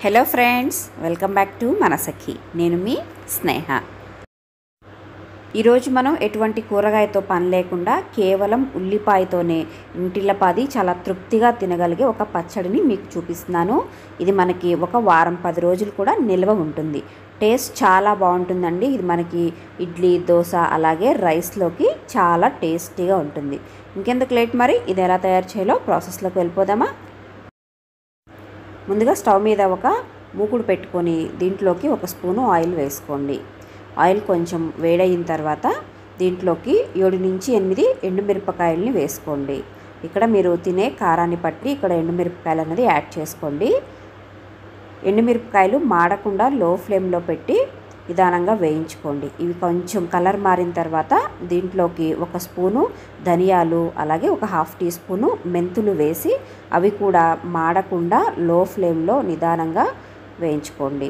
hello friends welcome back to Manasakhi నేను మీ స్నేహ ఈరోజు మనం ఎటువంటి కూరగాయతో పని లేకుండా కేవలం ఉల్లిపాయతోనే ఇంటిల్లపాది చాలా తృప్తిగా తినగలిగే ఒక పచ్చడిని మీకు చూపిస్తున్నాను ఇది మనకి ఒక వారం పది రోజులు కూడా నిల్వ ఉంటుంది టేస్ట్ చాలా బాగుంటుందండి ఇది మనకి ఇడ్లీ దోశ అలాగే రైస్లోకి చాలా టేస్టీగా ఉంటుంది ఇంకెందుకు లేట్ మరి ఇది ఎలా తయారు చేయాలో ప్రాసెస్లోకి వెళ్ళిపోదామా ముందుగా స్టవ్ మీద ఒక మూకుడు పెట్టుకొని దీంట్లోకి ఒక స్పూను ఆయిల్ వేసుకోండి ఆయిల్ కొంచెం వేడయిన తర్వాత దీంట్లోకి ఏడు నుంచి ఎనిమిది ఎండుమిరపకాయలని వేసుకోండి ఇక్కడ మీరు తినే కారాన్ని బట్టి ఇక్కడ ఎండుమిరపకాయలు అనేది యాడ్ చేసుకోండి ఎండుమిరపకాయలు మాడకుండా లో ఫ్లేమ్లో పెట్టి నిదానంగా వేయించుకోండి ఇవి కొంచెం కలర్ మారిన తర్వాత దీంట్లోకి ఒక స్పూను ధనియాలు అలాగే ఒక హాఫ్ టీ స్పూను మెంతులు వేసి అవి కూడా మాడకుండా లో ఫ్లేమ్లో నిదానంగా వేయించుకోండి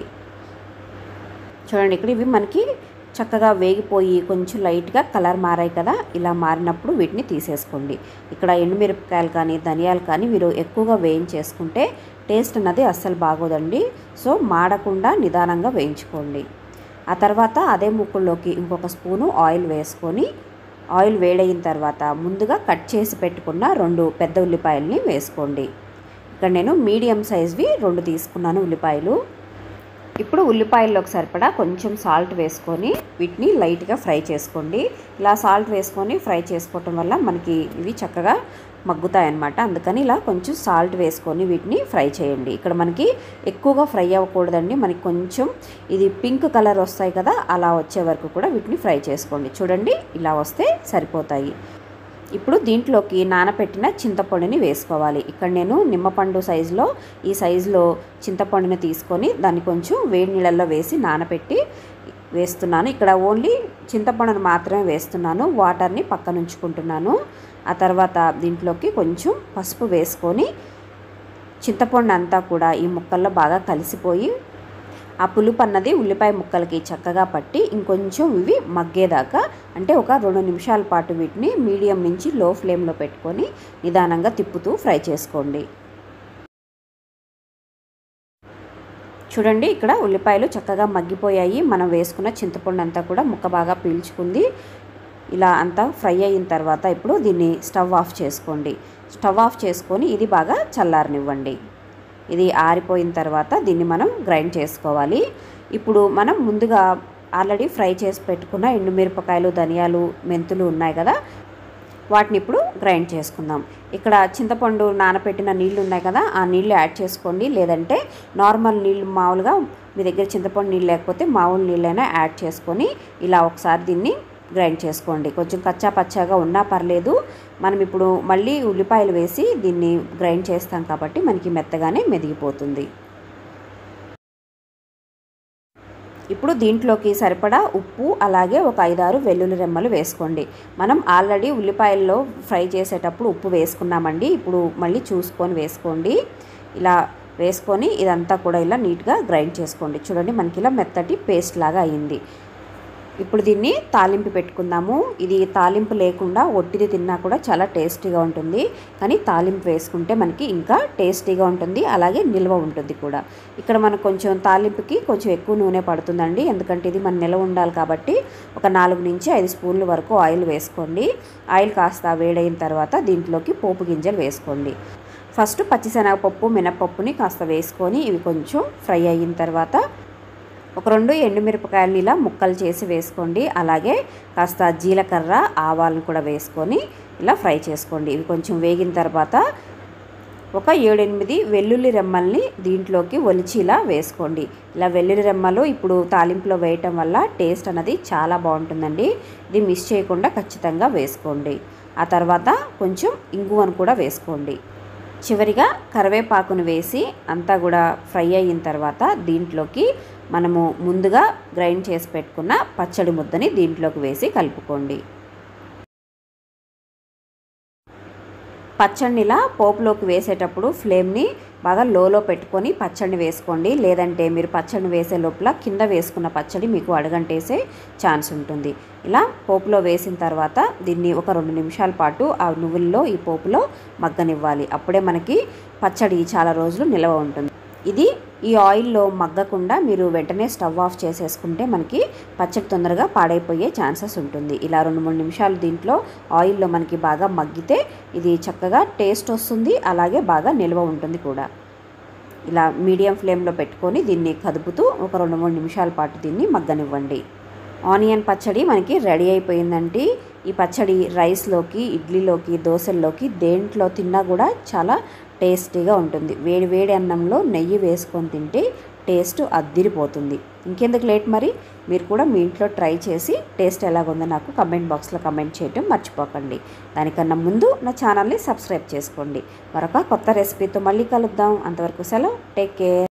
చూడండి ఇక్కడ ఇవి మనకి చక్కగా వేగిపోయి కొంచెం లైట్గా కలర్ మారాయి కదా ఇలా మారినప్పుడు వీటిని తీసేసుకోండి ఇక్కడ ఎండుమిరపకాయలు కానీ ధనియాలు కానీ మీరు ఎక్కువగా వేయించేసుకుంటే టేస్ట్ అన్నది అస్సలు బాగోదండి సో మాడకుండా నిదానంగా వేయించుకోండి ఆ తర్వాత అదే ముక్కుల్లోకి ఇంకొక స్పూను ఆయిల్ వేసుకొని ఆయిల్ వేడయిన తర్వాత ముందుగా కట్ చేసి పెట్టుకున్న రెండు పెద్ద ఉల్లిపాయలని వేసుకోండి ఇక్కడ నేను మీడియం సైజ్వి రెండు తీసుకున్నాను ఉల్లిపాయలు ఇప్పుడు ఉల్లిపాయల్లోకి సరిపడా కొంచెం సాల్ట్ వేసుకొని వీటిని లైట్గా ఫ్రై చేసుకోండి ఇలా సాల్ట్ వేసుకొని ఫ్రై చేసుకోవటం వల్ల మనకి ఇవి చక్కగా మగ్గుతాయి అన్నమాట అందుకని ఇలా కొంచెం సాల్ట్ వేసుకొని వీటిని ఫ్రై చేయండి ఇక్కడ మనకి ఎక్కువగా ఫ్రై అవ్వకూడదండి మనకి కొంచెం ఇది పింక్ కలర్ వస్తాయి కదా అలా వచ్చే వరకు కూడా వీటిని ఫ్రై చేసుకోండి చూడండి ఇలా వస్తే సరిపోతాయి ఇప్పుడు దీంట్లోకి నానపెట్టిన చింతపండుని వేసుకోవాలి ఇక్కడ నేను నిమ్మపండు సైజులో ఈ సైజులో చింతపండుని తీసుకొని దాన్ని కొంచెం వేడి నీళ్ళల్లో వేసి నానపెట్టి వేస్తున్నాను ఇక్కడ ఓన్లీ చింతపండును మాత్రమే వేస్తున్నాను వాటర్ని పక్కన ఉంచుకుంటున్నాను ఆ తర్వాత దీంట్లోకి కొంచెం పసుపు వేసుకొని చింతపండు అంతా కూడా ఈ ముక్కల్లో బాగా కలిసిపోయి ఆ పులుపు అన్నది ఉల్లిపాయ ముక్కలకి చక్కగా పట్టి ఇంకొంచెం ఇవి మగ్గేదాకా అంటే ఒక రెండు నిమిషాల పాటు వీటిని మీడియం నుంచి లో ఫ్లేమ్లో పెట్టుకొని నిదానంగా తిప్పుతూ ఫ్రై చేసుకోండి చూడండి ఇక్కడ ఉల్లిపాయలు చక్కగా మగ్గిపోయాయి మనం వేసుకున్న చింతపండు అంతా కూడా ముక్క బాగా పీల్చుకుంది ఇలా అంతా ఫ్రై అయిన తర్వాత ఇప్పుడు దీన్ని స్టవ్ ఆఫ్ చేసుకోండి స్టవ్ ఆఫ్ చేసుకొని ఇది బాగా చల్లారనివ్వండి ఇది ఆరిపోయిన తర్వాత దీన్ని మనం గ్రైండ్ చేసుకోవాలి ఇప్పుడు మనం ముందుగా ఆల్రెడీ ఫ్రై చేసి పెట్టుకున్న ఎండుమిరపకాయలు ధనియాలు మెంతులు ఉన్నాయి కదా వాటిని ఇప్పుడు గ్రైండ్ చేసుకుందాం ఇక్కడ చింతపండు నానబెట్టిన నీళ్ళు ఉన్నాయి కదా ఆ నీళ్ళు యాడ్ చేసుకోండి లేదంటే నార్మల్ నీళ్ళు మామూలుగా మీ దగ్గర చింతపండు నీళ్ళు లేకపోతే మామూలు నీళ్ళైనా యాడ్ చేసుకొని ఇలా ఒకసారి దీన్ని గ్రైండ్ చేసుకోండి కొంచెం కచ్చా పచ్చాగా ఉన్నా పర్లేదు మనం ఇప్పుడు మళ్ళీ ఉల్లిపాయలు వేసి దీన్ని గ్రైండ్ చేస్తాం కాబట్టి మనకి మెత్తగానే మెదిగిపోతుంది ఇప్పుడు దీంట్లోకి సరిపడా ఉప్పు అలాగే ఒక ఐదారు వెల్లుల్లి రెమ్మలు వేసుకోండి మనం ఆల్రెడీ ఉల్లిపాయల్లో ఫ్రై చేసేటప్పుడు ఉప్పు వేసుకున్నామండి ఇప్పుడు మళ్ళీ చూసుకొని వేసుకోండి ఇలా వేసుకొని ఇదంతా కూడా ఇలా నీట్గా గ్రైండ్ చేసుకోండి చూడండి మనకి ఇలా మెత్తటి పేస్ట్ లాగా అయ్యింది ఇప్పుడు దీన్ని తాలింపు పెట్టుకుందాము ఇది తాలింపు లేకుండా ఒట్టిది తిన్నా కూడా చాలా టేస్టీగా ఉంటుంది కానీ తాలింపు వేసుకుంటే మనకి ఇంకా టేస్టీగా ఉంటుంది అలాగే నిల్వ ఉంటుంది కూడా ఇక్కడ మనకు కొంచెం తాలింపుకి కొంచెం ఎక్కువ నూనె పడుతుందండి ఎందుకంటే ఇది మన నిల్వ ఉండాలి కాబట్టి ఒక నాలుగు నుంచి ఐదు స్పూన్ల వరకు ఆయిల్ వేసుకోండి ఆయిల్ కాస్త వేడైన తర్వాత దీంట్లోకి పోపు గింజలు వేసుకోండి ఫస్ట్ పచ్చిశనగపప్పు మినపప్పుని కాస్త వేసుకొని ఇవి కొంచెం ఫ్రై అయిన తర్వాత ఒక రెండు ఎండుమిరపకాయలని ఇలా ముక్కలు చేసి వేసుకోండి అలాగే కాస్త జీలకర్ర ఆవాలను కూడా వేసుకొని ఇలా ఫ్రై చేసుకోండి ఇవి కొంచెం వేగిన తర్వాత ఒక ఏడెనిమిది వెల్లుల్లి రెమ్మల్ని దీంట్లోకి ఒలిచి ఇలా వేసుకోండి ఇలా వెల్లుల్లి రెమ్మలు ఇప్పుడు తాలింపులో వేయటం వల్ల టేస్ట్ అనేది చాలా బాగుంటుందండి ఇది మిస్ చేయకుండా ఖచ్చితంగా వేసుకోండి ఆ తర్వాత కొంచెం ఇంగువను కూడా వేసుకోండి చివరిగా కరివేపాకును వేసి అంతా కూడా ఫ్రై అయిన తర్వాత దీంట్లోకి మనము ముందుగా గ్రైండ్ చేసి పెట్టుకున్న పచ్చడి ముద్దని దీంట్లోకి వేసి కలుపుకోండి పచ్చడినిలా పోపులోకి వేసేటప్పుడు ఫ్లేమ్ని బాగా లోలో పెట్టుకొని పచ్చడిని వేసుకోండి లేదంటే మీరు పచ్చడిని వేసే లోపల కింద వేసుకున్న పచ్చడి మీకు అడగంటేసే ఛాన్స్ ఉంటుంది ఇలా పోపులో వేసిన తర్వాత దీన్ని ఒక రెండు నిమిషాల పాటు ఆ నువ్వుల్లో ఈ పోపులో మగ్గనివ్వాలి అప్పుడే మనకి పచ్చడి చాలా రోజులు నిల్వ ఉంటుంది ఇది ఈ ఆయిల్లో మగ్గకుండా మీరు వెంటనే స్టవ్ ఆఫ్ చేసేసుకుంటే మనకి పచ్చడి తొందరగా పాడైపోయే ఛాన్సెస్ ఉంటుంది ఇలా రెండు మూడు నిమిషాలు దీంట్లో ఆయిల్లో మనకి బాగా మగ్గితే ఇది చక్కగా టేస్ట్ వస్తుంది అలాగే బాగా నిల్వ ఉంటుంది కూడా ఇలా మీడియం ఫ్లేమ్లో పెట్టుకొని దీన్ని కదుపుతూ ఒక రెండు మూడు నిమిషాల పాటు దీన్ని మగ్గనివ్వండి ఆనియన్ పచ్చడి మనకి రెడీ అయిపోయిందండి ఈ పచ్చడి రైస్లోకి ఇడ్లీలోకి దోశల్లోకి దేంట్లో తిన్నా కూడా చాలా టేస్టీగా ఉంటుంది వేడి వేడి అన్నంలో నెయ్యి వేసుకొని తింటే టేస్ట్ అద్దిరిపోతుంది ఇంకెందుకు లేట్ మరి మీరు కూడా మీ ఇంట్లో ట్రై చేసి టేస్ట్ ఎలాగుందో నాకు కమెంట్ బాక్స్లో కమెంట్ చేయటం మర్చిపోకండి దానికన్నా ముందు నా ఛానల్ని సబ్స్క్రైబ్ చేసుకోండి మరొక కొత్త రెసిపీతో మళ్ళీ కలుద్దాం అంతవరకు సెలవు టేక్ కేర్